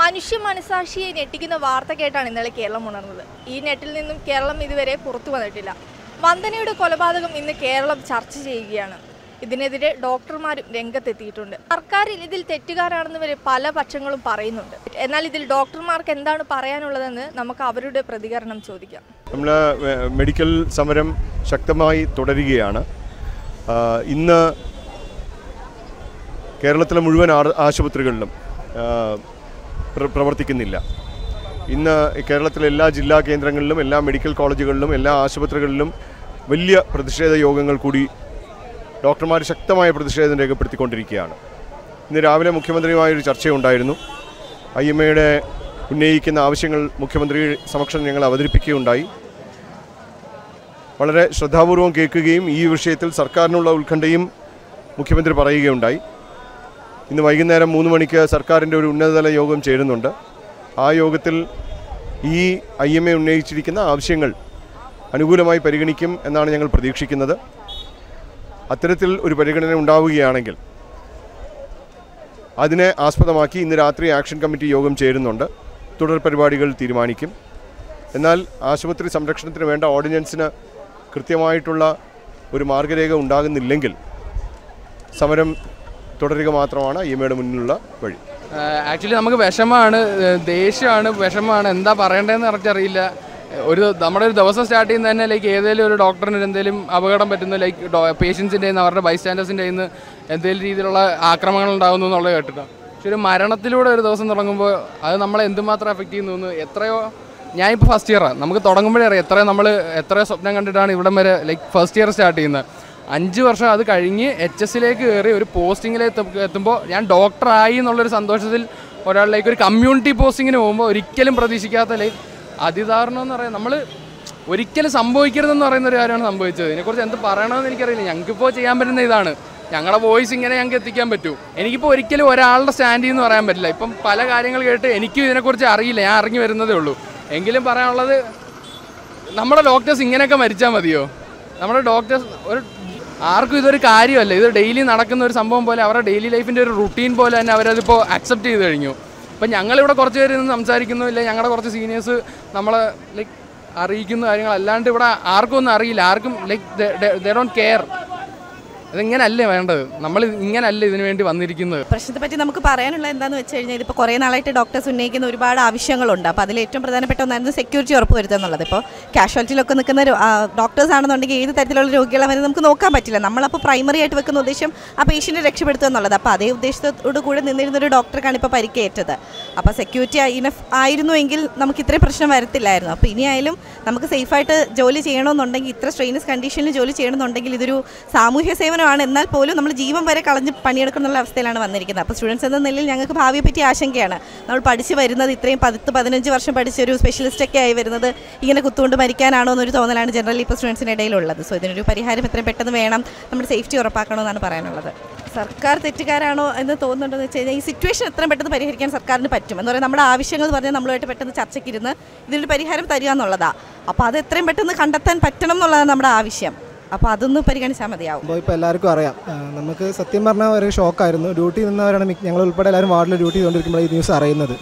മനുഷ്യ മനസാക്ഷിയെ ഞെട്ടിക്കുന്ന വാർത്ത കേട്ടാണ് ഇന്നലെ കേരളം ഉണർന്നത് ഈ നെറ്റിൽ നിന്നും കേരളം ഇതുവരെ പുറത്തു വന്നിട്ടില്ല വന്ദനയുടെ കൊലപാതകം ഇന്ന് കേരളം ചർച്ച ചെയ്യുകയാണ് ഇതിനെതിരെ ഡോക്ടർമാരും രംഗത്തെത്തിയിട്ടുണ്ട് സർക്കാർ ഇതിൽ തെറ്റുകാരാണെന്ന് വരെ പല പക്ഷങ്ങളും പറയുന്നുണ്ട് എന്നാൽ ഇതിൽ ഡോക്ടർമാർക്ക് എന്താണ് പറയാനുള്ളതെന്ന് നമുക്ക് അവരുടെ പ്രതികരണം ചോദിക്കാം നമ്മൾ മെഡിക്കൽ സമരം ശക്തമായി തുടരുകയാണ് ആ, ഇന്ന് കേരളത്തിലെ മുഴുവൻ ആർ- ആശുപത്രികളിലും ആ, പ്ര- പ്രവർത്തിക്കുന്നില്ല ഇന്ന് കേരളത്തിലെ എല്ലാ ജില്ലാ കേന്ദ്രങ്ങളിലും എല്ലാ മെഡിക്കൽ കോളേജുകളിലും എല്ലാ ആശുപത്രികളിലും വലിയ പ്രതിഷേധ യോഗങ്ങൾ കൂടി ഡോക്ടർമാർ ശക്തമായ പ്രതിഷേധം രേഖപ്പെടുത്തിക്കൊണ്ടിരിക്കുകയാണ് ഇന്ന് രാവിലെ മുഖ്യമന്ത്രിയുമായൊരു ചർച്ചയുണ്ടായിരുന്നു ഐ എം എയുടെ ഉന്നയിക്കുന്ന ആവശ്യങ്ങൾ മുഖ്യമന്ത്രി സമക്ഷം ഞങ്ങൾ അവതരിപ്പിക്കുകയുണ്ടായി വളരെ ശ്രദ്ധാപൂർവം കേൾക്കുകയും ഈ വിഷയത്തിൽ സർക്കാരിനുള്ള ഉത്കണ്ഠയും മുഖ്യമന്ത്രി പറയുകയുണ്ടായി ഇന്ന് വൈകുന്നേരം മൂന്ന് മണിക്ക് സർക്കാരിൻ്റെ ഒരു ഉന്നതതല യോഗം ചേരുന്നുണ്ട് ആ യോഗത്തിൽ ഈ ഐ എം എ ഉന്നയിച്ചിരിക്കുന്ന ആവശ്യങ്ങൾ അനുകൂലമായി പരിഗണിക്കും എന്നാണ് ഞങ്ങൾ പ്രതീക്ഷിക്കുന്നത് അത്തരത്തിൽ ഒരു പരിഗണന ഉണ്ടാവുകയാണെങ്കിൽ അതിനെ ആസ്പദമാക്കി ഇന്ന് രാത്രി ആക്ഷൻ കമ്മിറ്റി യോഗം ചേരുന്നുണ്ട് തുടർ പരിപാടികൾ തീരുമാനിക്കും എന്നാൽ ആശുപത്രി സംരക്ഷണത്തിന് വേണ്ട ഓർഡിനൻസിന് കൃത്യമായിട്ടുള്ള ഒരു മാർഗരേഖ ഉണ്ടാകുന്നില്ലെങ്കിൽ സമരം തുടരുക മാത്രമാണ് ഐ എം എയുടെ മുന്നിലുള്ള വഴി ആക്ച്വലി നമുക്ക് വിഷമാണ് ഏഹ് ദേഷ്യമാണ് വിഷമാണ് എന്താ പറയേണ്ടതെന്ന് അറിയില്ല ഒരു നമ്മുടെ ഒരു ദിവസം സ്റ്റാർട്ട് ചെയ്യുന്ന തന്നെ ലൈക്ക് ഏതെങ്കിലും ഒരു ഡോക്ടറിന് എന്തെങ്കിലും അപകടം പറ്റുന്ന ലൈക്ക് പേഷ്യൻസിൻ്റെ നിന്ന് അവരുടെ ബൈസ്റ്റാൻഡേഴ്സിൻ്റെ നിന്ന് എന്തെങ്കിലും രീതിയിലുള്ള ആക്രമണങ്ങൾ ഉണ്ടാകുന്നു എന്നുള്ളത് കേട്ടിട്ടാണ് പക്ഷെ ഒരു മരണത്തിലൂടെ ഒരു ദിവസം തുടങ്ങുമ്പോൾ അത് നമ്മളെ എന്തുമാത്രം എഫക്റ്റ് ചെയ്യുന്നു എന്ന് എത്രയോ ഞാനിപ്പോൾ ഫസ്റ്റ് ഇയറാണ് നമുക്ക് തുടങ്ങുമ്പോഴേ അറിയാം എത്രയോ നമ്മൾ എത്രയോ സ്വപ്നം കണ്ടിട്ടാണ് ഇവിടം വരെ ലൈക്ക് ഫസ്റ്റ് ഇയർ സ്റ്റാർട്ട് ചെയ്യുന്നത് അഞ്ച് വർഷം അത് കഴിഞ്ഞ് എച്ച് എസിലേക്ക് കയറി ഒരു പോസ്റ്റിങ്ങിലേക്ക് എത്തുമ്പോൾ ഞാൻ ഡോക്ടറായി എന്നുള്ളൊരു സന്തോഷത്തിൽ ഒരാളിലേക്ക് ഒരു കമ്മ്യൂണിറ്റി പോസ്റ്റിങ്ങിന് പോകുമ്പോൾ ഒരിക്കലും പ്രതീക്ഷിക്കാത്ത ലൈക്ക് അതിദാരുണം എന്ന് പറയാം നമ്മൾ ഒരിക്കലും സംഭവിക്കരുതെന്ന് പറയുന്ന ഒരു കാര്യമാണ് സംഭവിച്ചത് ഇതിനെക്കുറിച്ച് എന്ത് പറയണമെന്ന് എനിക്കറിയില്ല ഞങ്ങൾക്കിപ്പോൾ ചെയ്യാൻ പറ്റുന്ന ഇതാണ് ഞങ്ങളുടെ വോയിസ് ഇങ്ങനെ ഞങ്ങൾക്ക് എത്തിക്കാൻ പറ്റൂ എനിക്കിപ്പോൾ ഒരിക്കലും ഒരാളുടെ സ്റ്റാൻഡ് എന്ന് പറയാൻ പറ്റില്ല ഇപ്പം പല കാര്യങ്ങൾ കേട്ട് എനിക്കും ഇതിനെക്കുറിച്ച് അറിയില്ല ഞാൻ ഇറങ്ങി വരുന്നതേ ഉള്ളൂ എങ്കിലും പറയാനുള്ളത് നമ്മുടെ ഡോക്ടേഴ്സ് ഇങ്ങനെയൊക്കെ മരിച്ചാൽ മതിയോ നമ്മുടെ ഡോക്ടേഴ്സ് ഒരു ആർക്കും ഇതൊരു കാര്യമല്ല ഇത് ഡെയിലി നടക്കുന്ന ഒരു സംഭവം പോലെ അവരുടെ ഡെയിലി ലൈഫിൻ്റെ ഒരു റുട്ടീൻ പോലെ തന്നെ അവരതിപ്പോൾ അക്സെപ്റ്റ് ചെയ്ത് കഴിഞ്ഞു അപ്പം ഞങ്ങളിവിടെ കുറച്ച് പേര് നിന്ന് സംസാരിക്കുന്നു ഇല്ല ഞങ്ങളുടെ കുറച്ച് സീനിയേഴ്സ് നമ്മളെ ലൈക്ക് അറിയിക്കുന്ന കാര്യങ്ങൾ അല്ലാണ്ട് ഇവിടെ ആർക്കും ഒന്നും അറിയില്ല ആർക്കും ലൈക്ക് ദേ ഡോണ്ട് കെയർ അതിങ്ങനല്ലേ വേണ്ടത് നമ്മൾ ഇങ്ങനല്ല ഇതിനു വേണ്ടി വന്നിരിക്കുന്നത് പ്രശ്നത്തെ പറ്റി നമുക്ക് പറയാനുള്ള എന്താന്ന് വെച്ച് കഴിഞ്ഞാൽ ഇതിപ്പോൾ കുറേ നാളായിട്ട് ഡോക്ടേഴ്സ് ഉന്നയിക്കുന്ന ഒരുപാട് ആവശ്യങ്ങളുണ്ട് അപ്പോൾ അതിൽ ഏറ്റവും പ്രധാനപ്പെട്ട ഒന്നായിരുന്നു സെക്യൂരിറ്റി ഉറപ്പ് വരുത്തുക എന്നുള്ളത് ഇപ്പോൾ കാഷ്വാലിറ്റിയിലൊക്കെ നിൽക്കുന്ന ഡോക്ടേഴ്സ് ആണെന്നുണ്ടെങ്കിൽ ഏത് തരത്തിലുള്ള രോഗികളെ വരെ നമുക്ക് നോക്കാൻ പറ്റില്ല നമ്മളപ്പോൾ പ്രൈമറി ആയിട്ട് വെക്കുന്ന ഉദ്ദേശം ആ പേഷ്യൻറ്റ് രക്ഷപ്പെടുത്തുക എന്നുള്ളത് അപ്പോൾ അതേ ഉദ്ദേശത്തോട് കൂടെ നിന്നിരുന്ന ഒരു ഡോക്ടർക്കാണ് ഇപ്പോൾ പരിക്കേറ്റത് അപ്പോൾ സെക്യൂരിറ്റി ഇനഫ് ആയിരുന്നുവെങ്കിൽ നമുക്ക് ഇത്രയും പ്രശ്നം വരത്തില്ലായിരുന്നു അപ്പോൾ ഇനിയായാലും നമുക്ക് സേഫായിട്ട് ജോലി ചെയ്യണമെന്നുണ്ടെങ്കിൽ ഇത്ര സ്ട്രെയിനസ് കണ്ടീഷനിൽ ജോലി ചെയ്യണമെന്നുണ്ടെങ്കിൽ ഇതൊരു സാമൂഹ്യ സേവനമാണ് എന്നാൽ പോലും നമ്മൾ ജീവൻ വരെ കളഞ്ഞ് പണിയെടുക്കുന്ന അവസ്ഥയിലാണ് വന്നിരിക്കുന്നത് അപ്പോൾ സ്റ്റുഡൻസ് എന്ന നിലയിൽ ഞങ്ങൾക്ക് ഭാവിയെ പറ്റി ആശങ്കയാണ് നമ്മൾ പഠിച്ച് വരുന്നത് ഇത്രയും പത്ത് പതിനഞ്ച് വർഷം പഠിച്ച ഒരു സ്പെഷ്യലിസ്റ്റൊക്കെ ആയി വരുന്നത് ഇങ്ങനെ കുത്തുകൊണ്ട് മരിക്കാനാണോ എന്നൊരു തോന്നലാണ് ജനറലി ഇപ്പോൾ സ്റ്റുഡൻസിൻ്റെ ഇടയിലുള്ളത് സോ ഇതിനൊരു പരിഹാരം എത്രയും പെട്ടെന്ന് വേണം നമ്മുടെ സേഫ്റ്റി ഉറപ്പാക്കണമെന്നാണ് പറയാനുള്ളത് സർക്കാർ തെറ്റുകാരാണോ എന്ന് തോന്നുന്നുണ്ടെന്ന് വെച്ച് കഴിഞ്ഞാൽ ഈ സിറ്റുവേഷൻ എത്രയും പെട്ടെന്ന് പരിഹരിക്കാൻ സർക്കാരിന് പറ്റും എന്ന് പറയുന്നത് നമ്മുടെ ആവശ്യങ്ങൾ പറഞ്ഞാൽ നമ്മളുമായിട്ട് പെട്ടെന്ന് ചർച്ചയ്ക്കിരുന്ന് ഇതിനൊരു പരിഹാരം തരിക എന്നുള്ളതാണ് അപ്പോൾ അത് എത്രയും പെട്ടെന്ന് കണ്ടെത്താൻ പറ്റണം എന്നുള്ളതാണ് നമ്മുടെ ആവശ്യം അപ്പോൾ അതൊന്ന് പരിഗണിച്ചാൽ മതിയാവും അപ്പോൾ ഇപ്പോൾ എല്ലാവർക്കും അറിയാം ആ, നമുക്ക് സത്യം പറഞ്ഞാൽ ഒരു ഷോക്കായിരുന്നു ഡ്യൂട്ടി നിന്നവരാണ് മിക്ക- ഞങ്ങൾ ഉൾപ്പെടെ എല്ലാവരും വാർഡിൽ ഡ്യൂട്ടി ചെയ്തുകൊണ്ടിരിക്കുമ്പോൾ ഈ ന്യൂസ് അറിയുന്നത്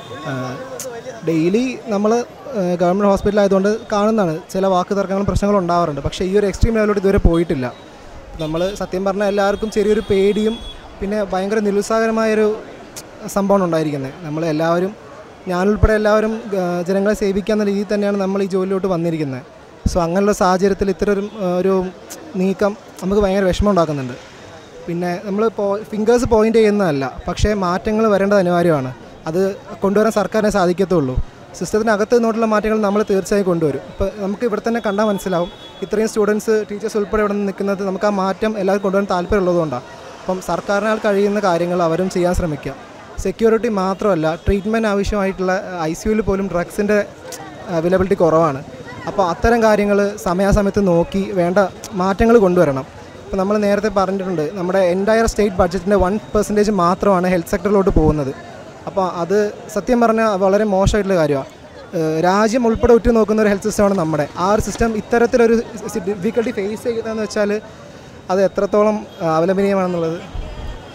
ഡെയിലി നമ്മൾ ഗവൺമെൻറ് ഹോസ്പിറ്റൽ ആയതുകൊണ്ട് കാണുന്നതാണ് ചില വാക്ക് തർക്കങ്ങളും പ്രശ്നങ്ങളും ഉണ്ടാവാറുണ്ട് പക്ഷേ ഈ ഒരു എക്സ്ട്രീം ലെവലോട്ട് ഇതുവരെ പോയിട്ടില്ല നമ്മൾ സത്യം പറഞ്ഞാൽ എല്ലാവർക്കും ചെറിയൊരു പേടിയും പിന്നെ ഭയങ്കര നിരുത്സാഹകരമായൊരു സംഭവമാണ് ഉണ്ടായിരിക്കുന്നത് നമ്മൾ എല്ലാവരും ഞാനുൾപ്പെടെ എല്ലാവരും ആ, ജനങ്ങളെ സേവിക്കുക എന്ന രീതിയിൽ തന്നെയാണ് നമ്മൾ ഈ ജോലിയിലോട്ട് വന്നിരിക്കുന്നത് സോ അങ്ങനെയുള്ള സാഹചര്യത്തിൽ ഇത്തരം ഒരു, ആ, ഒരു നീക്കം നമുക്ക് ഭയങ്കര വിഷമം ഉണ്ടാക്കുന്നുണ്ട് പിന്നെ നമ്മൾ പോ ഫിംഗേഴ്സ് പോയിൻ്റ് ചെയ്യുന്നതല്ല പക്ഷേ മാറ്റങ്ങൾ വരേണ്ടത് അനിവാര്യമാണ് അത് കൊണ്ടുവരാൻ സർക്കാരിനെ സാധിക്കത്തുള്ളൂ സിസ്റ്റത്തിനകത്ത് നിന്നോട്ടുള്ള മാറ്റങ്ങൾ നമ്മൾ തീർച്ചയായും കൊണ്ടുവരും ഇപ്പോൾ നമുക്ക് ഇവിടെ തന്നെ കണ്ടാൽ മനസ്സിലാവും ഇത്രയും സ്റ്റുഡൻസ് ടീച്ചേഴ്സ് ഉൾപ്പെടെ ഇവിടെ നിൽക്കുന്നത് നമുക്ക് ആ മാറ്റം എല്ലാവരും കൊണ്ടുവരാൻ താല്പര്യമുള്ളതുകൊണ്ടാണ് അപ്പം സർക്കാരിനാൽ കഴിയുന്ന കാര്യങ്ങൾ അവരും ചെയ്യാൻ ശ്രമിക്കുക സെക്യൂരിറ്റി മാത്രമല്ല ട്രീറ്റ്മെൻറ്റ് ആവശ്യമായിട്ടുള്ള ഐ സി യുവിൽ പോലും ഡ്രഗ്സിൻ്റെ അവൈലബിലിറ്റി കുറവാണ് അപ്പോൾ അത്തരം കാര്യങ്ങൾ സമയാസമയത്ത് നോക്കി വേണ്ട മാറ്റങ്ങൾ കൊണ്ടുവരണം ഇപ്പോൾ നമ്മൾ നേരത്തെ പറഞ്ഞിട്ടുണ്ട് നമ്മുടെ entire state budget one percentage മാത്രമാണ് ഹെൽത്ത് സെക്ടറിലോട്ട് പോകുന്നത് അപ്പോൾ അത് സത്യം പറഞ്ഞാൽ വളരെ മോശമായിട്ടുള്ള കാര്യമാണ് ഏഹ് രാജ്യം ഉൾപ്പെടെ ഉറ്റു നോക്കുന്ന ഒരു ഹെൽത്ത് സിസ്റ്റമാണ് നമ്മുടെ ആ ഒരു സിസ്റ്റം ഇത്തരത്തിലൊരു ഡിഫിക്കൽട്ടി ഫേസ് ചെയ്യുന്നതെന്ന് വെച്ചാൽ അത് എത്രത്തോളം ആ, അപലപനീയമാണെന്നുള്ളത്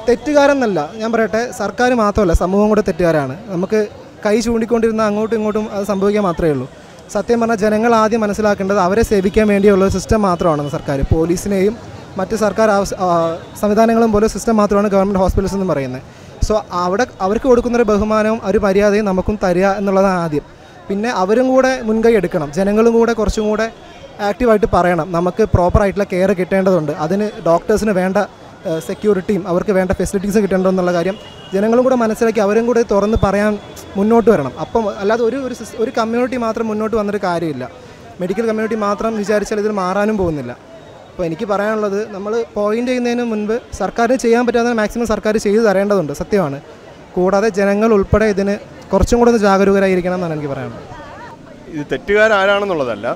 തെറ്റുകാരെന്നല്ല ഞാൻ പറയട്ടെ സർക്കാർ മാത്രമല്ല സമൂഹം കൂടെ തെറ്റുകാരാണ് നമുക്ക് കൈ ചൂണ്ടിക്കൊണ്ടിരുന്ന അങ്ങോട്ടും ഇങ്ങോട്ടും അത് സംഭവിക്കാൻ മാത്രമേ ഉള്ളൂ സത്യം പറഞ്ഞാൽ ജനങ്ങൾ ആദ്യം മനസ്സിലാക്കേണ്ടത് അവരെ സേവിക്കാൻ വേണ്ടിയുള്ള ഒരു സിസ്റ്റം മാത്രമാണ് സർക്കാർ പോലീസിനെയും മറ്റ് സർക്കാർ ആവശ്യ- ആ, സംവിധാനങ്ങളും പോലെ സിസ്റ്റം മാത്രമാണ് ഗവൺമെൻറ് ഹോസ്പിറ്റൽസ് എന്ന് പറയുന്നത് സോ അവിടെ അവർക്ക് കൊടുക്കുന്നൊരു ബഹുമാനവും ഒരു മര്യാദയും നമുക്കും തരിക എന്നുള്ളതാണ് ആദ്യം പിന്നെ അവരും കൂടെ മുൻകൈ എടുക്കണം ജനങ്ങളും കൂടെ കുറച്ചും കൂടെ ആക്റ്റീവായിട്ട് പറയണം നമുക്ക് പ്രോപ്പറായിട്ടുള്ള കെയർ കിട്ടേണ്ടതുണ്ട് അതിന് ഡോക്ടേഴ്സിന് വേണ്ട സെക്യൂരിറ്റിയും അവർക്ക് വേണ്ട ഫെസിലിറ്റീസും കിട്ടേണ്ടതെന്നുള്ള കാര്യം ജനങ്ങളും കൂടെ മനസ്സിലാക്കി അവരും കൂടെ തുറന്ന് പറയാൻ മുന്നോട്ട് വരണം അപ്പം അല്ലാതെ ഒരു ഒരു സിസ്- ഒരു കമ്മ്യൂണിറ്റി മാത്രം മുന്നോട്ട് വന്നിട്ട് കാര്യമില്ല മെഡിക്കൽ കമ്മ്യൂണിറ്റി മാത്രം വിചാരിച്ചാൽ ഇതിൽ മാറാനും പോകുന്നില്ല അപ്പോൾ എനിക്ക് പറയാനുള്ളത് നമ്മൾ പോയിന്റ് ചെയ്യുന്നതിന് മുൻപ് സർക്കാരിന് ചെയ്യാൻ പറ്റാവുന്ന മാക്സിമം സർക്കാർ ചെയ്തു തരേണ്ടതുണ്ട് സത്യമാണ് കൂടാതെ ജനങ്ങൾ ഉൾപ്പെടെ ഇതിന് കുറച്ചും കൂടെ ഒന്ന് ജാഗരൂകരായിരിക്കണം എന്നാണ് എനിക്ക് പറയാനുള്ളത് ഇത് തെറ്റുകാരാരാണെന്നുള്ളതല്ല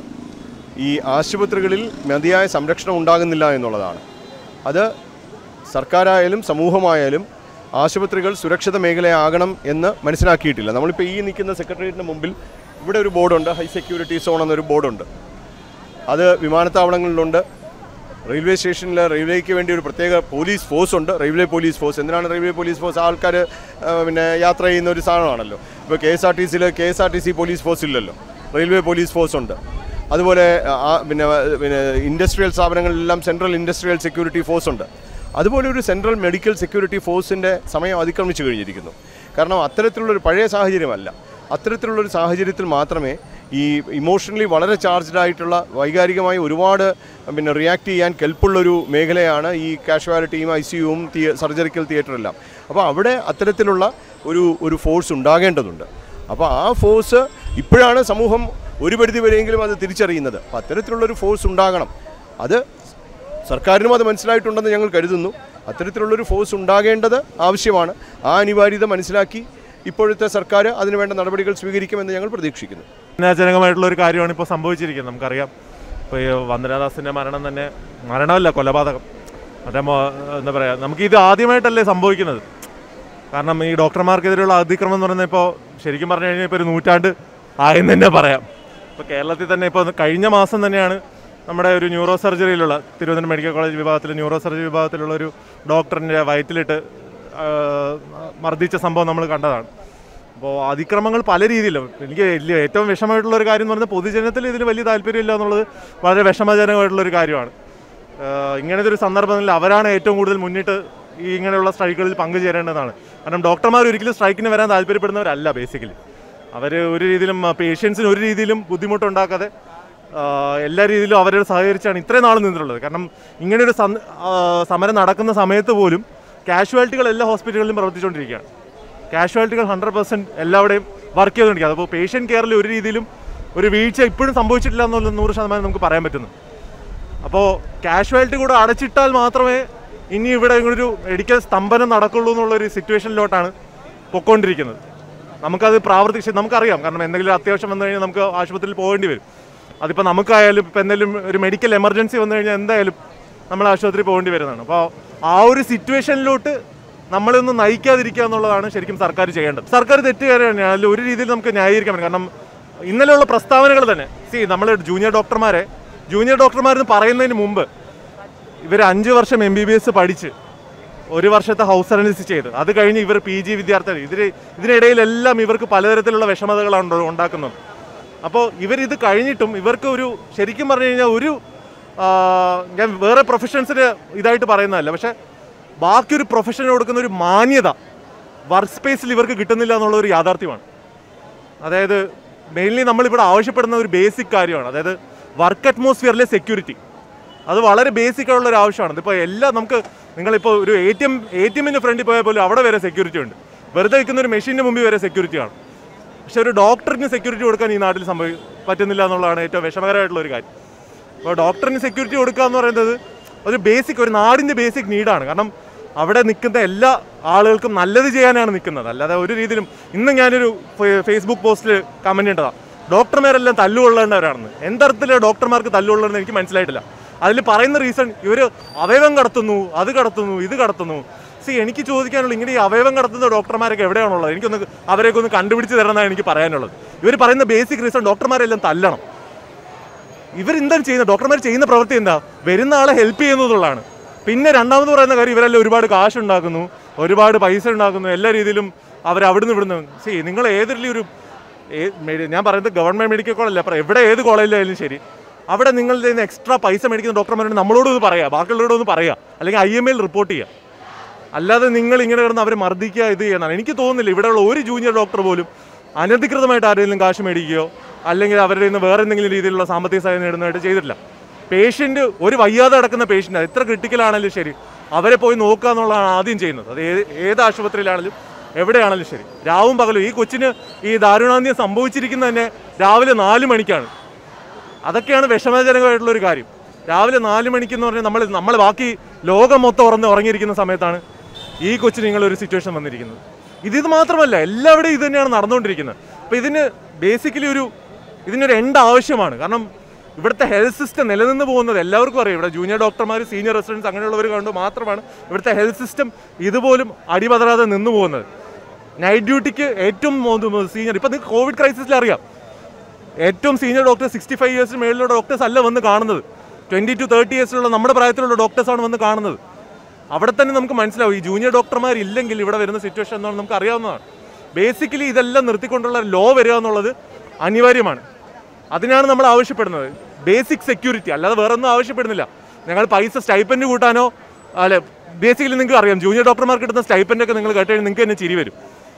ഈ ആശുപത്രികളിൽ മതിയായ സംരക്ഷണം ഉണ്ടാകുന്നില്ല എന്നുള്ളതാണ് അത് സർക്കാരായാലും സമൂഹമായാലും ആശുപത്രികൾ സുരക്ഷിത മേഖലയാകണം എന്ന് മനസ്സിലാക്കിയിട്ടില്ല നമ്മളിപ്പോൾ ഈ നിൽക്കുന്ന സെക്രട്ടേറിയറ്റിന് മുമ്പിൽ ഇവിടെ ഒരു ബോർഡുണ്ട് ഹൈ സെക്യൂരിറ്റി സോൺ എന്നൊരു ബോർഡുണ്ട് അത് വിമാനത്താവളങ്ങളിലുണ്ട് റെയിൽവേ സ്റ്റേഷനിൽ റെയിൽവേക്ക് വേണ്ടി ഒരു പ്രത്യേക പോലീസ് ഫോഴ്സ് ഉണ്ട് റെയിൽവേ പോലീസ് ഫോഴ്സ് എന്തിനാണ് റെയിൽവേ പോലീസ് ഫോഴ്സ് ആൾക്കാർ പിന്നെ യാത്ര ചെയ്യുന്ന ഒരു സാധനമാണല്ലോ ഇപ്പോൾ കെ എസ് ആർ ടി സിയിൽ K S R T C police force ഇല്ലല്ലോ റെയിൽവേ പോലീസ് ഫോഴ്സ് ഉണ്ട് അതുപോലെ ആ, പിന്നെ പിന്നെ ഇൻഡസ്ട്രിയൽ സ്ഥാപനങ്ങളിലെല്ലാം സെൻട്രൽ ഇൻഡസ്ട്രിയൽ സെക്യൂരിറ്റി ഫോഴ്സ് ഉണ്ട് അതുപോലെ ഒരു സെൻട്രൽ മെഡിക്കൽ സെക്യൂരിറ്റി ഫോഴ്സിൻ്റെ സമയം അതിക്രമിച്ചു കഴിഞ്ഞിരിക്കുന്നു കാരണം അത്തരത്തിലുള്ളൊരു പഴയ സാഹചര്യമല്ല അത്തരത്തിലുള്ളൊരു സാഹചര്യത്തിൽ മാത്രമേ ഈ ഇമോഷണലി വളരെ ചാർജ്ഡ് ആയിട്ടുള്ള വൈകാരികമായി ഒരുപാട് പിന്നെ റിയാക്ട് ചെയ്യാൻ കെൽപ്പുള്ളൊരു മേഖലയാണ് ഈ കാഷ്വാലിറ്റിയും ഐ സിയുവും തിയ സർജറിക്കൽ തിയേറ്ററെല്ലാം അപ്പോൾ അവിടെ അത്തരത്തിലുള്ള ഒരു ഒരു ഫോഴ്സ് ഉണ്ടാകേണ്ടതുണ്ട് അപ്പോൾ ആ ഫോഴ്സ് ഇപ്പോഴാണ് സമൂഹം ഒരു പരിധി വരെയെങ്കിലും അത് തിരിച്ചറിയുന്നത് അപ്പോൾ അത്തരത്തിലുള്ളൊരു ഫോഴ്സ് ഉണ്ടാകണം അത് സർക്കാരിനും അത് മനസ്സിലായിട്ടുണ്ടെന്ന് ഞങ്ങൾ കരുതുന്നു അത്തരത്തിലുള്ളൊരു ഫോഴ്സ് ഉണ്ടാകേണ്ടത് ആവശ്യമാണ് ആ അനിവാര്യത മനസ്സിലാക്കി ഇപ്പോഴത്തെ സർക്കാർ അതിനുവേണ്ട നടപടികൾ സ്വീകരിക്കുമെന്ന് ഞങ്ങൾ പ്രതീക്ഷിക്കുന്നു ജനകമായിട്ടുള്ള ഒരു കാര്യമാണ് ഇപ്പോൾ സംഭവിച്ചിരിക്കുന്നത് നമുക്കറിയാം ഇപ്പോൾ ഈ വന്ദനാദാസിൻ്റെ മരണം തന്നെ മരണമല്ല കൊലപാതകം മറ്റേ മോ- എന്താ പറയുക നമുക്ക് ഇത് ആദ്യമായിട്ടല്ലേ സംഭവിക്കുന്നത് കാരണം ഈ ഡോക്ടർമാർക്കെതിരെയുള്ള അതിക്രമം എന്ന് പറയുന്നത് ഇപ്പോൾ ശരിക്കും പറഞ്ഞു കഴിഞ്ഞാൽ ഇപ്പോൾ ഒരു നൂറ്റാണ്ട് ആയെന്ന് തന്നെ പറയാം ഇപ്പോൾ കേരളത്തിൽ തന്നെ ഇപ്പോൾ കഴിഞ്ഞ മാസം തന്നെയാണ് നമ്മുടെ ഒരു ന്യൂറോ സർജറിയിലുള്ള തിരുവനന്തപുരം മെഡിക്കൽ കോളേജ് വിഭാഗത്തിൽ ന്യൂറോ സർജറി വിഭാഗത്തിലുള്ള ഒരു ഡോക്ടറിൻ്റെ വയറ്റിലിട്ട് ആ, മർദ്ദിച്ച സംഭവം നമ്മൾ കണ്ടതാണ് അപ്പോൾ അതിക്രമങ്ങൾ പല രീതിയിലും എനിക്ക് വലിയ ഏറ്റവും വിഷമമായിട്ടുള്ള ഒരു കാര്യം എന്ന് പറഞ്ഞാൽ പൊതുജനത്തിൽ ഇതിന് വലിയ താല്പര്യമില്ല എന്നുള്ളത് വളരെ വിഷമജനകമായിട്ടുള്ള ഒരു കാര്യമാണ് ആഹ് ഇങ്ങനത്തെ ഒരു സന്ദർഭത്തിൽ അവരാണ് ഏറ്റവും കൂടുതൽ മുന്നിട്ട് ഈ ഇങ്ങനെയുള്ള സ്ട്രൈക്കുകളിൽ പങ്കുചേരേണ്ടതാണ് കാരണം ഡോക്ടർമാർ ഒരിക്കലും സ്ട്രൈക്കിന് വരാൻ താല്പര്യപ്പെടുന്നവരല്ല ബേസിക്കലി അവർ ഒരു രീതിയിലും പേഷ്യൻസിന് ഒരു രീതിയിലും ബുദ്ധിമുട്ടുണ്ടാക്കാതെ ആഹ് എല്ലാ രീതിയിലും അവരോട് സഹകരിച്ചാണ് ഇത്രയും നാൾ നിന്നിട്ടുള്ളത് കാരണം ഇങ്ങനെയൊരു സന്ദ- ആഹ് സമരം നടക്കുന്ന സമയത്ത് പോലും കാഷ്വാലിറ്റികൾ എല്ലാ ഹോസ്പിറ്റലുകളിലും പ്രവർത്തിച്ചുകൊണ്ടിരിക്കുകയാണ് കാഷ്വാലിറ്റികൾ ഹൺഡ്രഡ് പെർസെൻറ്റ് എല്ലാവിടെയും വർക്ക് ചെയ്തുകൊണ്ടിരിക്കുക അപ്പോൾ പേഷ്യൻറ്റ് കെയറിൽ ഒരു രീതിയിലും ഒരു വീഴ്ച ഇപ്പോഴും സംഭവിച്ചിട്ടില്ല എന്നുള്ള നൂറ് ശതമാനം നമുക്ക് പറയാൻ പറ്റുന്നു അപ്പോൾ കാഷ്വാലിറ്റി കൂടെ അടച്ചിട്ടാൽ മാത്രമേ ഇനി ഇവിടെ ഒരു മെഡിക്കൽ സ്തംഭനം നടക്കുള്ളൂ എന്നുള്ളൊരു സിറ്റുവേഷനിലോട്ടാണ് പൊക്കോണ്ടിരിക്കുന്നത് നമുക്കത് പ്രാവർത്തിക നമുക്കറിയാം കാരണം എന്തെങ്കിലും അത്യാവശ്യം വന്നു കഴിഞ്ഞാൽ നമുക്ക് ആശുപത്രിയിൽ പോകേണ്ടി വരും അതിപ്പോൾ നമുക്കായാലും ഇപ്പോൾ എന്തെങ്കിലും ഒരു മെഡിക്കൽ എമർജൻസി വന്നു കഴിഞ്ഞാൽ എന്തായാലും നമ്മൾ ആശുപത്രിയിൽ പോകേണ്ടി വരുന്നതാണ് അപ്പോൾ ആ ഒരു സിറ്റുവേഷനിലോട്ട് നമ്മളൊന്ന് നയിക്കാതിരിക്കുക എന്നുള്ളതാണ് ശരിക്കും സർക്കാർ ചെയ്യേണ്ടത് സർക്കാർ തെറ്റുകാരാണ് അതിൽ ഒരു രീതിയിൽ നമുക്ക് ന്യായീകരിക്കാൻ പറ്റും കാരണം ഇന്നലെയുള്ള പ്രസ്താവനകൾ തന്നെ സി നമ്മൾ ജൂനിയർ ഡോക്ടർമാരെ ജൂനിയർ ഡോക്ടർമാരെന്ന് പറയുന്നതിന് മുമ്പ് ഇവർ അഞ്ച് വർഷം എം ബി ബി എസ് പഠിച്ച് ഒരു വർഷത്തെ ഹൗസ് സർവീസ് ചെയ്ത് അത് കഴിഞ്ഞ് ഇവർ പി ജി വിദ്യാർത്ഥികൾ ഇതിന് ഇതിനിടയിലെല്ലാം ഇവർക്ക് പലതരത്തിലുള്ള വിഷമതകളാണ് ഉണ്ട- ഉണ്ടാക്കുന്നത് അപ്പോൾ ഇവരിത് കഴിഞ്ഞിട്ടും ഇവർക്ക് ഒരു ശരിക്കും പറഞ്ഞു കഴിഞ്ഞാൽ ഒരു ആ, ഞാൻ വേറെ പ്രൊഫഷൻസിന് ഇതായിട്ട് പറയുന്നതല്ല പക്ഷേ ബാക്കി ഒരു പ്രൊഫഷന് കൊടുക്കുന്ന ഒരു മാന്യത വർക്ക് സ്പേസിൽ ഇവർക്ക് കിട്ടുന്നില്ല എന്നുള്ള ഒരു യാഥാർത്ഥ്യമാണ് അതായത് മെയിൻലി നമ്മളിവിടെ ആവശ്യപ്പെടുന്ന ഒരു ബേസിക് കാര്യമാണ് അതായത് വർക്ക് അറ്റ്മോസ്ഫിയറിലെ സെക്യൂരിറ്റി അത് വളരെ ബേസിക് ആയിട്ടുള്ള ഒരു ആവശ്യമാണ് ഇതിപ്പോൾ എല്ലാം നമുക്ക് നിങ്ങളിപ്പോൾ ഒരു A T M A T എമ്മിൻ്റെ ഫ്രണ്ടിൽ പോയാൽ പോലും അവിടെ വരെ സെക്യൂരിറ്റി ഉണ്ട് വെറുതെ വയ്ക്കുന്ന ഒരു മെഷീൻ്റെ മുമ്പിൽ വരെ സെക്യൂരിറ്റി ആണ് പക്ഷെ ഒരു ഡോക്ടറിന് സെക്യൂരിറ്റി കൊടുക്കാൻ ഈ നാട്ടിൽ സംഭവി പറ്റുന്നില്ല എന്നുള്ളതാണ് ഏറ്റവും വിഷമകരമായിട്ടുള്ള ഒരു കാര്യം അപ്പോൾ ഡോക്ടറിന് സെക്യൂരിറ്റി കൊടുക്കുക എന്ന് പറയുന്നത് ഒരു ബേസിക് ഒരു നാടിൻ്റെ ബേസിക് നീഡാണ് കാരണം അവിടെ നിൽക്കുന്ന എല്ലാ ആളുകൾക്കും നല്ലത് ചെയ്യാനാണ് നിൽക്കുന്നത് അല്ലാതെ ഒരു രീതിയിലും ഇന്ന് ഞാനൊരു ഫേ- ഫേസ്ബുക്ക് പോസ്റ്റിൽ കമൻറ്റ് ഇട്ടതാണ് ഡോക്ടർമാരെല്ലാം തല്ലുകൊള്ളേണ്ടവരാണെന്ന് എന്തരത്തിലാണ് ഡോക്ടർമാർക്ക് തല്ലുകൊള്ളേണ്ടത് എനിക്ക് മനസ്സിലായിട്ടില്ല അതിൽ പറയുന്ന റീസൺ ഇവർ അവയവം കടത്തുന്നു അത് കടത്തുന്നു ഇത് കടത്തുന്നു സി എനിക്ക് ചോദിക്കാനുള്ള ഇങ്ങനെ ഈ അവയവം കടത്തുന്ന ഡോക്ടർമാരൊക്കെ എവിടെയാണുള്ളത് എനിക്കൊന്ന് അവരെയൊക്കെ ഒന്ന് കണ്ടുപിടിച്ച് തരണമെന്നാണ് എനിക്ക് പറയാനുള്ളത് ഇവർ പറയുന്ന ബേസിക് റീസൺ ഡോക്ടർമാരെല്ലാം തല്ലണം ഇവരെന്താണ് ചെയ്യുന്നത് ഡോക്ടർമാർ ചെയ്യുന്ന പ്രവൃത്തി എന്താ വരുന്ന ആളെ ഹെൽപ്പ് ചെയ്യുന്നതുള്ളതാണ് പിന്നെ രണ്ടാമത് പറയുന്ന കാര്യം ഇവരെല്ലാം ഒരുപാട് കാശ് ഉണ്ടാക്കുന്നു ഒരുപാട് പൈസ ഉണ്ടാക്കുന്നു എല്ലാ രീതിയിലും അവർ അവിടുന്ന് ഇവിടുന്ന് സി നിങ്ങൾ ഏതെങ്കിലും ഒരു ഏ- മെഡി- ഞാൻ പറയുന്നത് ഗവൺമെൻറ് മെഡിക്കൽ കോളേജല്ല പറയാം എവിടെ ഏത് കോളേജിലായാലും ശരി അവിടെ നിങ്ങളുടെ നിന്ന് എക്സ്ട്രാ പൈസ മേടിക്കുന്ന ഡോക്ടർമാരോട് നമ്മളോട് ഒന്ന് പറയാം ബാക്കിയുള്ളവരോട് ഒന്ന് പറയാം അല്ലെങ്കിൽ ഐ എം എൽ റിപ്പോർട്ട് ചെയ്യാം അല്ലാതെ നിങ്ങൾ ഇങ്ങനെ കിടന്ന് അവരെ മർദ്ദിക്കുക ഇത് ചെയ്യുന്നതാണ് എനിക്ക് തോന്നുന്നില്ല ഇവിടെയുള്ള ഒരു ജൂനിയർ ഡോക്ടർ പോലും അനധികൃതമായിട്ട് ആരെങ്കിലും കാശ് മേടിക്കുകയോ അല്ലെങ്കിൽ അവരുടെ നിന്ന് വേറെ എന്തെങ്കിലും രീതിയിലുള്ള സാമ്പത്തിക സഹായം നേടുന്നതായിട്ട് ചെയ്തിട്ടില്ല പേഷ്യൻ്റ് ഒരു വയ്യാതെ കിടക്കുന്ന പേഷ്യൻ്റ് എത്ര ക്രിട്ടിക്കലാണെങ്കിലും ശരി അവരെ പോയി നോക്കുക എന്നുള്ളതാണ് ആദ്യം ചെയ്യുന്നത് അത് ഏത് ഏത് ആശുപത്രിയിലാണെങ്കിലും എവിടെയാണെങ്കിലും ശരി രാവും പകലും ഈ കൊച്ചിന് ഈ ദാരുണാന്ത്യം സംഭവിച്ചിരിക്കുന്നത് തന്നെ രാവിലെ നാല് മണിക്കാണ് അതൊക്കെയാണ് വിഷമജനകമായിട്ടുള്ള ഒരു കാര്യം രാവിലെ നാല് മണിക്ക് എന്ന് പറഞ്ഞാൽ നമ്മൾ നമ്മൾ ബാക്കി ലോകം മൊത്തം ഉറന്ന് ഉറങ്ങിയിരിക്കുന്ന സമയത്താണ് ഈ കൊച്ചിന് നിങ്ങളൊരു സിറ്റുവേഷൻ വന്നിരിക്കുന്നത് ഇത് ഇത് മാത്രമല്ല എല്ലാവിടെയും ഇത് തന്നെയാണ് നടന്നുകൊണ്ടിരിക്കുന്നത് അപ്പോൾ ഇതിന് ബേസിക്കലി ഒരു ഇതിനൊരു എൻഡ് ആവശ്യമാണ് കാരണം ഇവിടുത്തെ ഹെൽത്ത് സിസ്റ്റം നിലനിന്ന് പോകുന്നത് എല്ലാവർക്കും അറിയാം ഇവിടെ ജൂനിയർ ഡോക്ടർമാർ സീനിയർ റെസിഡൻസ് അങ്ങനെയുള്ളവർ കൊണ്ട് മാത്രമാണ് ഇവിടുത്തെ ഹെൽത്ത് സിസ്റ്റം ഇതുപോലും അടിപതറാതെ നിന്ന് പോകുന്നത് നൈറ്റ് ഡ്യൂട്ടിക്ക് ഏറ്റവും സീനിയർ ഇപ്പം നിങ്ങൾക്ക് കോവിഡ് ക്രൈസിസിൽ അറിയാം ഏറ്റവും സീനിയർ ഡോക്ടർ സിക്സ്റ്റി ഫൈവ് ഇയേഴ്സിന് മേളിലുള്ള ഡോക്ടേഴ്സ് അല്ല വന്ന് കാണുന്നത് ട്വൻറ്റി ടു തേർട്ടി ഇയേഴ്സിലുള്ള നമ്മുടെ പ്രായത്തിലുള്ള ഡോക്ടേഴ്സാണ് വന്ന് കാണുന്നത് അവിടെ തന്നെ നമുക്ക് മനസ്സിലാവും ഈ ജൂനിയർ ഡോക്ടർമാർ ഇല്ലെങ്കിൽ ഇവിടെ വരുന്ന സിറ്റുവേഷൻ എന്താണെന്ന് നമുക്ക് അറിയാവുന്നതാണ് ബേസിക്കലി ഇതെല്ലാം നിർത്തിക്കൊണ്ടുള്ള ലോ വരിക എന്നുള്ളത് അനിവാര്യമാണ് അതിനാണ് നമ്മൾ ആവശ്യപ്പെടുന്നത് ബേസിക് സെക്യൂരിറ്റി അല്ലാതെ വേറെ ഒന്നും ആവശ്യപ്പെടുന്നില്ല ഞങ്ങൾ പൈസ സ്റ്റൈപ്പൻഡ് കൂട്ടാനോ അല്ലെ ബേസിക്കലി നിങ്ങൾക്ക് അറിയാം ജൂനിയർ ഡോക്ടർമാർക്ക് കിട്ടുന്ന സ്റ്റൈപ്പൻഡൊക്കെ നിങ്ങൾ കേട്ട് കഴിഞ്ഞാൽ നിങ്ങൾക്ക് തന്നെ ചിരി വരും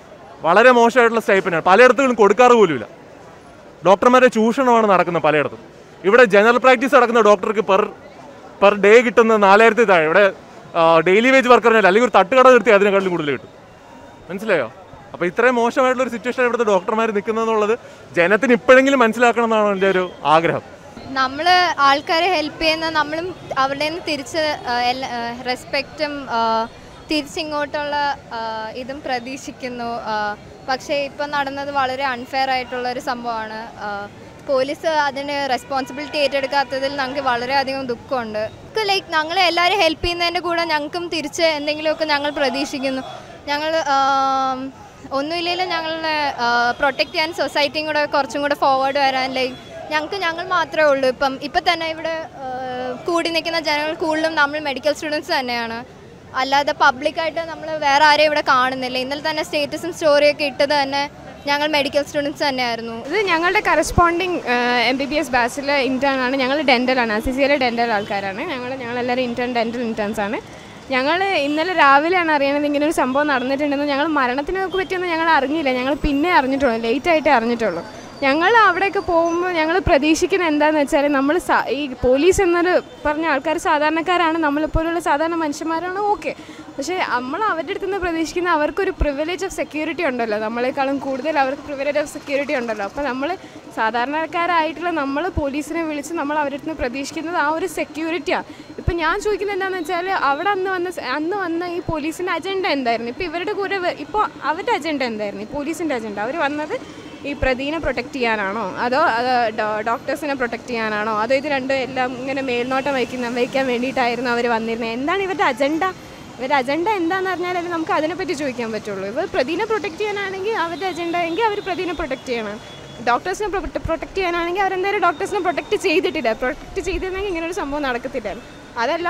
വളരെ മോശമായിട്ടുള്ള സ്റ്റൈപ്പൻഡാണ് പലയിടത്തും കൊടുക്കാറ് പോലുമില്ല ഡോക്ടർമാരുടെ ചൂഷണമാണ് നടക്കുന്നത് പലയിടത്തും ഇവിടെ ജനറൽ പ്രാക്ടീസ് നടക്കുന്ന ഡോക്ടർക്ക് പെർ പെർ ഡേ കിട്ടുന്ന നാലായിരത്തി താഴെ ഇവിടെ ഡെയിലി വേജ് വർക്കറിനല്ല അല്ലെങ്കിൽ ഒരു തട്ടുകട നിർത്തി അതിനെക്കാളും കൂടുതൽ കിട്ടും മനസ്സിലായോ അപ്പോൾ ഇത്രയും മോശമായിട്ടുള്ള ഒരു സിറ്റുവേഷൻ ഇവിടുത്തെ ഡോക്ടർമാർ നിൽക്കുന്നതെന്നുള്ളത് ജനത്തിന് ഇപ്പോഴെങ്കിലും മനസ്സിലാക്കണം എന്നാണ് എൻ്റെ ഒരു ആഗ്രഹം നമ്മൾ ആൾക്കാരെ ഹെൽപ്പ് ചെയ്യുന്ന നമ്മളും അവരുടെ നിന്ന് തിരിച്ച് റെസ്പെക്റ്റും തിരിച്ചിങ്ങോട്ടുള്ള ആ, ഇതും പ്രതീക്ഷിക്കുന്നു ആ, പക്ഷേ ഇപ്പം നടന്നത് വളരെ അൺഫെയർ ആയിട്ടുള്ള ഒരു സംഭവമാണ് ആ, പോലീസ് അതിന് റെസ്പോൺസിബിലിറ്റി ഏറ്റെടുക്കാത്തതിൽ ഞങ്ങൾക്ക് വളരെയധികം ദുഃഖമുണ്ട് ലൈക്ക് ഞങ്ങളെ എല്ലാവരും ഹെൽപ്പ് ചെയ്യുന്നതിൻ്റെ കൂടെ ഞങ്ങൾക്കും തിരിച്ച് എന്തെങ്കിലുമൊക്കെ ഞങ്ങൾ പ്രതീക്ഷിക്കുന്നു ഞങ്ങൾ ഒന്നുമില്ലെങ്കിലും ഞങ്ങളെ പ്രൊട്ടക്റ്റ് ചെയ്യാൻ സൊസൈറ്റിയും കൂടെ കുറച്ചും കൂടെ ഫോർവേഡ് വരാൻ ലൈക്ക് ഞങ്ങൾക്ക് ഞങ്ങൾ മാത്രമേ ഉള്ളൂ ഇപ്പം ഇപ്പം തന്നെ ഇവിടെ ആ, കൂടി നിൽക്കുന്ന ജനങ്ങൾ കൂടുതലും നമ്മൾ മെഡിക്കൽ സ്റ്റുഡൻസ് തന്നെയാണ് അല്ലാതെ പബ്ലിക്കായിട്ട് നമ്മൾ വേറെ ആരെയും ഇവിടെ കാണുന്നില്ല ഇന്നലെ തന്നെ സ്റ്റേറ്റസും സ്റ്റോറിയൊക്കെ ഇട്ടത് തന്നെ ഞങ്ങൾ മെഡിക്കൽ സ്റ്റുഡൻസ് തന്നെയായിരുന്നു ഇത് ഞങ്ങളുടെ corresponding M B B S ബാച്ചിലെ ഇൻറ്റേൺ ആണ് ഞങ്ങൾ ഡെൻ്റലാണ് സി സിയിലെ ഡെൻ്റൽ ആൾക്കാരാണ് ഞങ്ങൾ ഞങ്ങളെല്ലാവരും ഇൻറ്റേൺ ഡെൻ്റൽ ഇൻറ്റേൺസ് ആണ് ഞങ്ങൾ ഇന്നലെ രാവിലെയാണ് അറിയണത് ഇങ്ങനെ ഒരു സംഭവം നടന്നിട്ടുണ്ടെന്ന് ഞങ്ങൾ മരണത്തിനെ പറ്റിയൊന്നും ഞങ്ങൾ അറിഞ്ഞില്ല ഞങ്ങൾ പിന്നെ അറിഞ്ഞിട്ടുള്ളൂ ലേറ്റ് ആയിട്ടേ അറിഞ്ഞിട്ടുള്ളൂ ഞങ്ങൾ അവിടെയൊക്കെ പോകുമ്പോൾ ഞങ്ങൾ പ്രതീക്ഷിക്കുന്ന എന്താണെന്ന് വെച്ചാൽ നമ്മൾ ഈ പോലീസ് എന്നൊരു പറഞ്ഞ ആൾക്കാർ സാധാരണക്കാരാണ് നമ്മളെപ്പോലുള്ള സാധാരണ മനുഷ്യന്മാരാണ് ഓക്കെ പക്ഷേ നമ്മൾ അവരുടെ അടുത്ത് നിന്ന് പ്രതീക്ഷിക്കുന്ന അവർക്കൊരു പ്രിവിലേജ് ഓഫ് സെക്യൂരിറ്റി ഉണ്ടല്ലോ നമ്മളെക്കാളും കൂടുതൽ അവർക്ക് പ്രിവിലേജ് ഓഫ് സെക്യൂരിറ്റി ഉണ്ടല്ലോ അപ്പോൾ നമ്മൾ സാധാരണക്കാരായിട്ടുള്ള നമ്മൾ പോലീസിനെ വിളിച്ച് നമ്മൾ അവരുടെ അടുത്ത് നിന്ന് പ്രതീക്ഷിക്കുന്നത് ആ ഒരു സെക്യൂരിറ്റിയാണ് ഇപ്പം ഞാൻ ചോദിക്കുന്നത് എന്താണെന്ന് വെച്ചാൽ അവിടെ അന്ന് വന്ന സ- അന്ന് വന്ന ഈ പോലീസിൻ്റെ അജണ്ട എന്തായിരുന്നു ഇപ്പോൾ ഇവരുടെ കൂടെ വ- ഇപ്പോൾ അവരുടെ അജണ്ട എന്തായിരുന്നു ഈ പോലീസിൻ്റെ അജണ്ട അവർ വന്നത് ഈ പ്രതിനെ പ്രൊട്ടക്റ്റ് ചെയ്യാനാണോ അതോ അത് ഡോ- ഡോക്ടേഴ്സിനെ പ്രൊട്ടക്റ്റ് ചെയ്യാനാണോ അതോ ഇത് രണ്ടും എല്ലാം ഇങ്ങനെ മേൽനോട്ടം വയ്ക്കുന്ന വയ്ക്കാൻ വേണ്ടിയിട്ടായിരുന്നു അവർ വന്നിരുന്നത് എന്താണ് ഇവരുടെ അജണ്ട ഇവരുടെ അജണ്ട എന്താണെന്ന് അറിഞ്ഞാലല്ലേ നമുക്ക് അതിനെപ്പറ്റി ചോദിക്കാൻ പറ്റുള്ളൂ ഇവർ പ്രതിനെ പ്രൊട്ടക്റ്റ് ചെയ്യാനാണെങ്കിൽ അവരുടെ അജണ്ട എങ്കിൽ അവർ പ്രതിനെ പ്രൊട്ടക്റ്റ് ചെയ്യണം ഡോക്ടേഴ്സിനെ പ്രൊട്ടക്റ്റ് ചെയ്യാനാണെങ്കിൽ അവരെന്തായാലും ഡോക്ടേഴ്സിനെ പ്രൊട്ടക്റ്റ് ചെയ്തിട്ടില്ല പ്രൊട്ടക്റ്റ് ചെയ്തിരുന്നെങ്കിൽ ഇങ്ങനെ ഒരു സംഭവം നടക്കത്തില്ലായിരുന്നു അതല്ല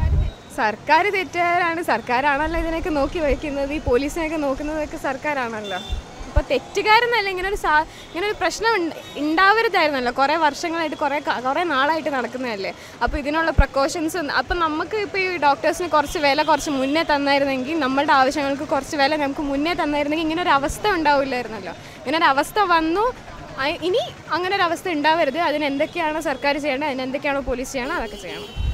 സർക്കാർ തെറ്റുകാരാണ് സർക്കാരാണല്ലോ ഇതിനൊക്കെ നോക്കി വയ്ക്കുന്നത് ഈ പോലീസിനെയൊക്കെ നോക്കുന്നതൊക്കെ സർക്കാരാണല്ലോ അപ്പോൾ തെറ്റുകാരെന്നല്ല ഇങ്ങനെ ഒരു സാ ഇങ്ങനെ ഒരു പ്രശ്നം ഉണ്ട്- ഉണ്ടാവരുതായിരുന്നല്ലോ കുറേ വർഷങ്ങളായിട്ട് കുറേ ക- കുറേ നാളായിട്ട് നടക്കുന്നതല്ലേ അപ്പോൾ ഇതിനുള്ള പ്രിക്കോഷൻസ് അപ്പം നമുക്ക് ഇപ്പോൾ ഈ ഡോക്ടേഴ്സിന് കുറച്ച് വില കുറച്ച് മുന്നേ തന്നായിരുന്നെങ്കിൽ നമ്മളുടെ ആവശ്യങ്ങൾക്ക് കുറച്ച് വില നമുക്ക് മുന്നേ തന്നായിരുന്നെങ്കിൽ ഇങ്ങനെ ഒരു അവസ്ഥ ഉണ്ടാവില്ലായിരുന്നല്ലോ ഇങ്ങനെ ഒരു അവസ്ഥ വന്നു അ- ഇനി അങ്ങനെ ഒരു അവസ്ഥ ഉണ്ടാവരുത് അതിന് എന്തൊക്കെയാണ് സർക്കാർ ചെയ്യേണ്ടത് അതിന് എന്തൊക്കെയാണോ പോലീസ് ചെയ്യണം അതൊക്കെ ചെയ്യണം